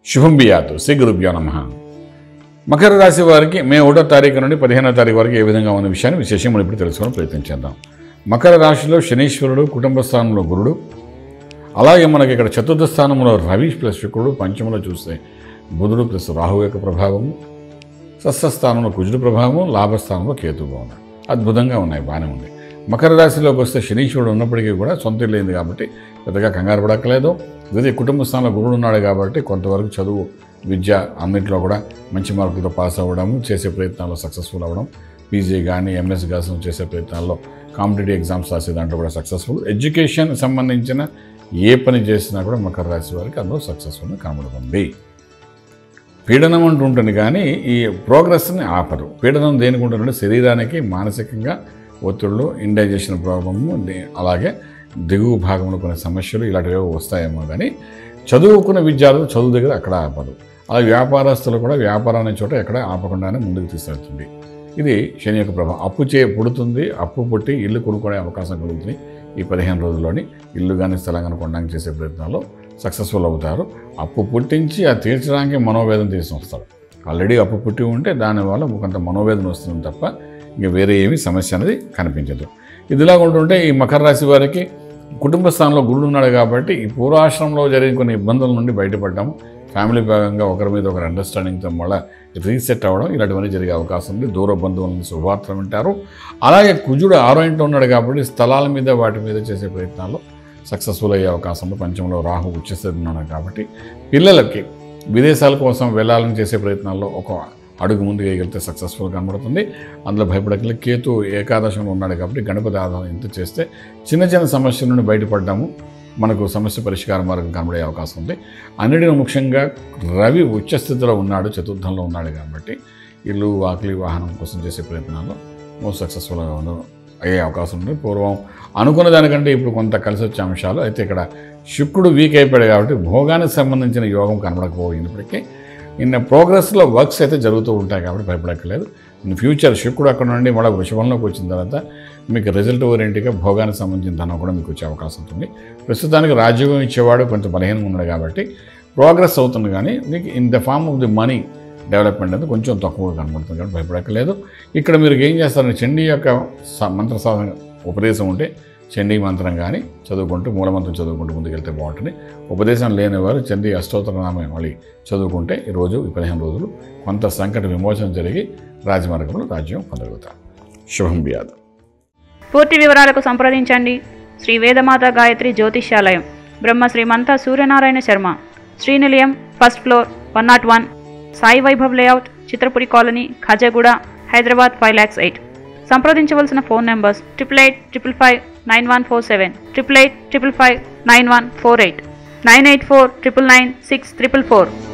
శుభం బియాతు శ్రీ గురుభ్యో నమ మకర రాశి వారికి మే ఒకటో తారీఖు నుండి పదిహేనో తారీఖు వరకు ఏ విధంగా ఉన్న విషయాన్ని విశేషం మనం ఇప్పుడు తెలుసుకోవడం ప్రయత్నం చేద్దాం మకర రాశిలో శనీశ్వరుడు కుటుంబ స్థానంలో గురుడు అలాగే మనకి ఇక్కడ చతుర్థ స్థానంలో రవి ప్లస్ శుక్రుడు పంచమలో చూస్తే బుధుడు ప్లస్ రాహు యొక్క ప్రభావము సస్యస్థానంలో కుజుడు ప్రభావము లాభస్థానంలో కేతు భావన అద్భుతంగా ఉన్నాయి బాగానే ఉంది మకర రాశిలోకి వస్తే శనీశ్వరుడు ఉన్నప్పటికీ కూడా సొంత ఇల్లు అయింది కాబట్టి పెద్దగా కంగారు పడక్కలేదు ఇదే కుటుంబ స్థానంలో గురుడు ఉన్నాడు కాబట్టి కొంతవరకు చదువు విద్య అన్నింటిలో కూడా మంచి మార్కులతో పాస్ అవ్వడము చేసే ప్రయత్నాల్లో సక్సెస్ఫుల్ అవ్వడం పీజీ కానీ ఎంఎస్ కానీ చేసే ప్రయత్నాల్లో కాంపిటేటివ్ ఎగ్జామ్స్ రాసే దాంట్లో కూడా సక్సెస్ఫుల్ ఎడ్యుకేషన్ సంబంధించిన ఏ పని చేసినా కూడా మకర రాశి వారికి అందులో సక్సెస్ఫుల్గా కనబడుతుంది పీడనం అంటూ ఉంటుంది కానీ ఈ ప్రోగ్రెస్ని ఆపరు పీడనం దేనికి ఉంటుందంటే శరీరానికి మానసికంగా ఒత్తిళ్ళు ఇండైజెషన్ ప్రాబ్లము ది- అలాగే దిగువ భాగంలో కొన్ని సమస్యలు ఇలాంటివి వస్తాయేమో కానీ చదువుకున్న విద్యార్థులు చదువు దగ్గర అక్కడ ఆపరు అలాగే వ్యాపారస్తులు కూడా వ్యాపారం అనే చోట ఎక్కడ ఆపకుండానే ముందుకు తీసుకెళ్తుంది ఇది శని యొక్క ప్రభావం అప్పు చే పుడుతుంది అప్పు పుట్టి ఇల్లు కొనుక్కునే అవకాశం కలుగుతుంది ఈ పదిహేను రోజుల్లోని ఇల్లు కానీ స్థలం కానీ కొనడానికి చేసే ప్రయత్నాల్లో సక్సెస్ఫుల్ అవుతారు అప్పు పుట్టించి అది తీర్చడానికి మనోవేదన తీసుకుని వస్తారు ఆల్రెడీ అప్పు పుట్టి ఉంటే దానివల్ల కొంత మనోవేదన వస్తుంది తప్ప ఇంకా వేరే ఏమీ సమస్య అనేది కనిపించదు ఇదిలా ఉంటుంటే ఈ మకర రాశి వారికి కుటుంబ స్థానంలో గురుడు ఉన్నాడు కాబట్టి ఈ పూర్వాశ్రమంలో జరిగిన కొన్ని ఇబ్బందుల నుండి బయటపడ్డాము ఫ్యామిలీ భాగంగా ఒకరి మీద ఒకరు అండర్స్టాండింగ్తో మళ్ళీ రీసెట్ అవ్వడం ఇలాంటివన్నీ జరిగే అవకాశం ఉంది దూర బంధువుల నుంచి శుభవార్తలు వింటారు అలాగే కుజుడు ఆరో ఇంట్లో ఉన్నాడు కాబట్టి స్థలాల మీద వాటి మీద చేసే ప్రయత్నాల్లో సక్సెస్ఫుల్ అయ్యే అవకాశం ఉంది పంచంలో రాహు ఉచ్చస్థితి ఉన్నాడు కాబట్టి పిల్లలకి విదేశాల కోసం వెళ్ళాలని చేసే ప్రయత్నాల్లో ఒక అడుగు ముందు వేయగలిగితే సక్సెస్ఫుల్ కనబడుతుంది అందులో భయపడగలి కేతు ఏకాదశంలో ఉన్నాడు కాబట్టి గణపతి ఆధారం ఎంత చేస్తే చిన్న చిన్న సమస్యల నుండి బయటపడ్డాము మనకు సమస్య పరిష్కార మార్గం కనబడే అవకాశం ఉంది అన్నిటిని ముఖ్యంగా రవి ఉచ్చస్థితిలో ఉన్నాడు చతుర్థంలో ఉన్నాడు కాబట్టి ఇల్లు వాకిలి వాహనం కోసం చేసే ప్రయత్నాల్లో మోస్ట్ సక్సెస్ఫుల్గా ఉన్న అయ్యే అవకాశం ఉంది పూర్వం అనుకున్న దానికంటే ఇప్పుడు కొంత కలిసి వచ్చే అంశాలు అయితే ఇక్కడ శుక్రుడు వీక్ అయిపోయాడు కాబట్టి భోగానికి సంబంధించిన యోగం కనబడకపోయినప్పటికీ ఇన్న ప్రోగ్రెస్లో వర్క్స్ అయితే జరుగుతూ ఉంటాయి కాబట్టి భయపడక్కర్లేదు ఇన్ ఫ్యూచర్ శుక్రుడు అక్కడ నుండి మళ్ళీ వృషభంలోకి వచ్చిన తర్వాత మీకు రిజల్ట్ ఓరియంట్గా భోగానికి సంబంధించిన ధనం కూడా మీకు వచ్చే అవకాశం ఉంటుంది ప్రస్తుతానికి రాజ్యోగం ఇచ్చేవాడు కొంచెం బలహీనంగా ఉన్నాడు కాబట్టి ప్రోగ్రెస్ అవుతుంది కానీ మీకు in the form of the money development అనేది కొంచెం తక్కువగా కనబడుతుంది కాబట్టి భయపడక్కర్లేదు ఇక్కడ మీరు ఏం చేస్తారంటే చండీ యొక్క స- మంత్ర సాధన ఉపదేశం ఉంటే చండీ మంత్రం కానీ చదువుకుంటూ మూలమంత్రం చదువుకుంటూ ముందుకెళ్తే బాగుంటుంది ఉపదేశం లేని వారు చండీ అష్టోత్తరనామం మళ్ళీ చదువుకుంటే ఈరోజు ఈ పదిహేను రోజులు కొంత సంకట విమోచన జరిగి రాజమార్గంలో రాజ్యం పొందగలుగుతారు శుభం బియాదు పూర్తి వివరాలకు సంప్రదించండి శ్రీ వేదమాత గాయత్రి జ్యోతిష్యాలయం Brahma Srimantha Suryanarayana Sharma Srinilayam first floor one not one Sai Vaibhav layout Chitrapuri colony Khajaguda Hyderabad five lakhs eight సంప్రదించవలసిన phone numbers triple eight triple five nine one four seven triple eight triple five nine one four eight nine eight four triple nine six triple four